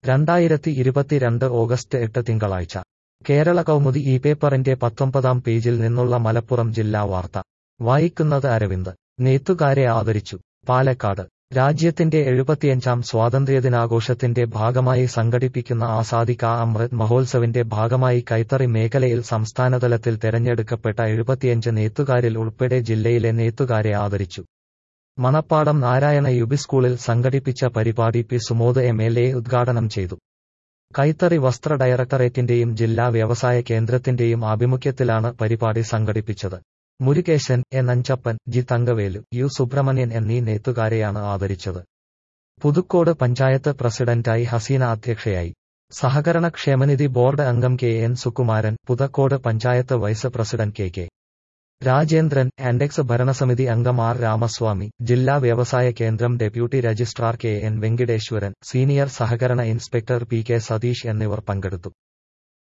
രണ്ടായിരത്തി ഇരുപത്തിരണ്ട് ഓഗസ്റ്റ് എട്ട് തിങ്കളാഴ്ച കേരള കൗമുദി ഈ പേപ്പറിന്റെ പത്തൊമ്പതാം പേജിൽ നിന്നുള്ള മലപ്പുറം ജില്ലാ വാർത്ത വായിക്കുന്നത് അരവിന്ദ് നെയ്ത്തുകാരെ ആദരിച്ചു പാലക്കാട് രാജ്യത്തിന്റെ എഴുപത്തിയഞ്ചാം സ്വാതന്ത്ര്യദിനാഘോഷത്തിന്റെ ഭാഗമായി സംഘടിപ്പിക്കുന്ന ആസാദി കാ അമൃത് മഹോത്സവിന്റെ ഭാഗമായി കൈത്തറി മേഖലയിൽ സംസ്ഥാനതലത്തിൽ തെരഞ്ഞെടുക്കപ്പെട്ട എഴുപത്തിയഞ്ച് നെയ്ത്തുകാരിൽ ഉൾപ്പെടെ ജില്ലയിലെ നെയ്ത്തുകാരെ ആദരിച്ചു മണപ്പാടം നാരായണ യുബി സ്കൂളിൽ സംഘടിപ്പിച്ച പരിപാടി P Sumod M L A ഉദ്ഘാടനം ചെയ്തു കൈത്തറി വസ്ത്ര ഡയറക്ടറേറ്റിന്റെയും ജില്ലാ വ്യവസായ കേന്ദ്രത്തിന്റെയും ആഭിമുഖ്യത്തിലാണ് പരിപാടി സംഘടിപ്പിച്ചത് Murukesan A Nanjappan G Thangavelu U Subramanian എന്നീ നെയ്ത്തുകാരെയാണ് ആദരിച്ചത് പുതുക്കോട് പഞ്ചായത്ത് പ്രസിഡന്റായി ഹസീന അധ്യക്ഷയായി സഹകരണ ക്ഷേമനിധി ബോർഡ് അംഗം K N Sukumaran Puthakode panchayat vice president K K Rajendran ആൻഡെക്സ് ഭരണസമിതി അംഗം ആർ രാമസ്വാമി ജില്ലാ വ്യവസായ കേന്ദ്രം deputy registrar K N Venkateswaran senior സഹകരണ ഇൻസ്പെക്ടർ പി കെ സതീഷ് എന്നിവർ പങ്കെടുത്തു